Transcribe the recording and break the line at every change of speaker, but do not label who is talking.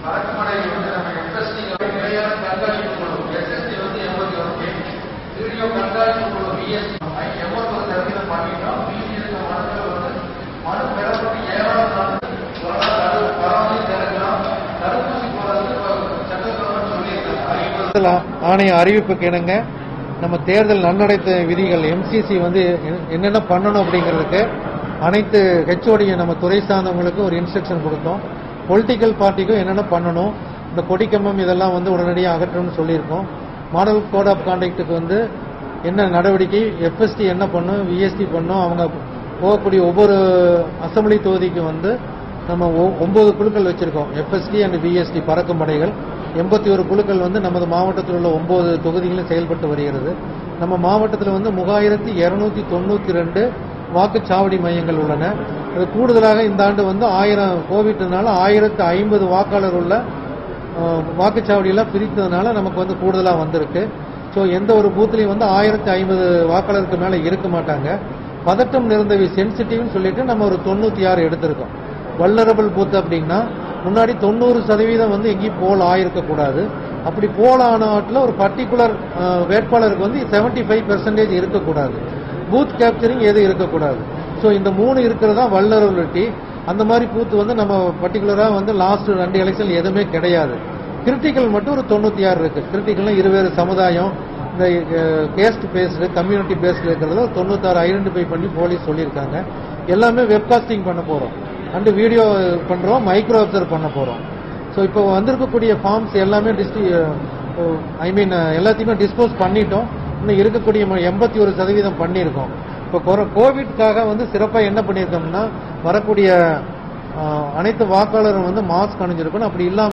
அரண்மனை வந்து நம்ம இன்ட்ரெஸ்டிங் நிலையான கண்காணிப்பு குழு எஸ்எஸ்டி வந்து எண்பத்தி ஒன்று வீடியோ கண்காணிப்பு குழு பிஎஸ்சி எண்பத்தி ஒரு சதவீதம் பண்ணிட்டோம் பிசிஎஸ் மனுக்கள் வந்து மனு பெறப்பட்டு ஏழாவது நாள் கொரோனா தடு- பரவலை தடுக்கலாம் தடுப்பூசி போடுறதுக்கு சென்ட்ரல் கவர்மெண்ட் சொல்லியிருக்காங்க ஐம்பது
தேர்தல் ஆ- ஆணைய அறிவிப்புக்கு இணங்க நம்ம தேர்தல் நன்னடத்தை விதிகள் எம்சிசி வந்து என்ன- என்னென்ன பண்ணணும் அப்படிங்கிறதுக்கு அனைத்து ஹெச்ஓடியும் நம்ம துறை சார்ந்தவங்களுக்கு ஒரு இன்ஸ்ட்ரக்ஷன் கொடுத்தோம் பொலிட்டிக்கல் பார்ட்டிக்கும் என்னென்ன பண்ணணும் இந்த கொடிக்கம்பம் இதெல்லாம் வந்து உடனடியாக அகற்றணும்னு சொல்லியிருக்கோம் மாடல் கோட் ஆஃப் கான்டக்டுக்கு வந்து என்ன நடவடிக்கை எஃப்எஸ்டி என்ன பண்ணும் விஎஸ்டி பண்ணும் அவங்க போகக்கூடிய ஒவ்வொரு அசெம்பிளி தொகுதிக்கும் வந்து நம்ம ஒ- ஒன்பது குழுக்கள் வச்சிருக்கோம் எஃப்எஸ்டி அண்ட் பிஎஸ்டி பறக்கும் படைகள் எண்பத்தி ஒரு குழுக்கள் வந்து நமது மாவட்டத்தில் உள்ள ஒன்பது தொகுதிகளில் செயல்பட்டு வருகிறது நம்ம மாவட்டத்தில் வந்து மூவாயிரத்தி இருநூத்தி தொண்ணூத்தி ரெண்டு வாக்குச்சாவடி மையங்கள் உள்ளன அது கூடுதலாக இந்த ஆண்டு வந்து ஆயிரம் கோவிட்னால ஆயிரத்து ஐம்பது வாக்காளர் உள்ள அஹ், வாக்குச்சாவடியெல்லாம் பிரித்ததுனால நமக்கு வந்து கூடுதலாக வந்திருக்கு ஸோ எந்த ஒரு பூத்லையும் வந்து ஆயிரத்தி ஐம்பது வாக்காளருக்கு மேலே இருக்க மாட்டாங்க பதட்டம் நிறைந்தவை சென்சிட்டிவ்னு சொல்லிட்டு நம்ம ஒரு தொண்ணூத்தி ஆறு எடுத்திருக்கோம் வல்லரபிள் பூத் அப்படின்னா முன்னாடி தொண்ணூறு சதவீதம் வந்து எங்கேயும் போல் ஆயிருக்க கூடாது அப்படி போல் ஆனாட்டில் ஒரு பர்டிகுலர் வேட்பாளருக்கு வந்து 75% ஃபைவ் பெர்சன்டேஜ் இருக்கக்கூடாது பூத் கேப்சரிங் எதுவும் இருக்கக்கூடாது ஸோ இந்த மூணு இருக்கிறதா வல்லரபிலிட்டி அந்த மாதிரி பூத் வந்து நம்ம பர்டிகுலராக வந்து லாஸ்ட் ரெண்டு எலெக்ஷன் எதுவுமே கிடையாது கிரிட்டிக்கல் மட்டும் ஒரு தொண்ணூத்தி ஆறு இருக்கு கிரிட்டிக்கல்னா இருவேறு சமுதாயம் இந்த கேஸ்ட் பேஸ்டு கம்யூனிட்டி பேஸ்டு இருக்கிறதுல ஒரு தொண்ணூத்தாறு ஐடென்டிஃபை பண்ணி போலீஸ் சொல்லியிருக்காங்க எல்லாமே வெப்காஸ்டிங் பண்ண போறோம் அண்டு வீடியோ பண்றோம் மைக்ரோ அப்சர்வ் பண்ண போறோம் ஸோ இப்போ வந்திருக்கக்கூடிய ஃபார்ம்ஸ் எல்லாமே டிஸ்ட்ரி ஐ மீன் எல்லாத்தையுமே டிஸ்போஸ் பண்ணிட்டோம் இன்னும் இருக்கக்கூடிய எண்பத்தி ஒரு சதவீதம் பண்ணியிருக்கோம் இப்போ கொர- கோவிட்காக வந்து சிறப்பாக என்ன பண்ணியிருக்கோம்னா வரக்கூடிய அஹ், அனைத்து வாக்காளரும் வந்து மாஸ்க் அணிஞ்சிருக்கணும் அப்படி இல்லாம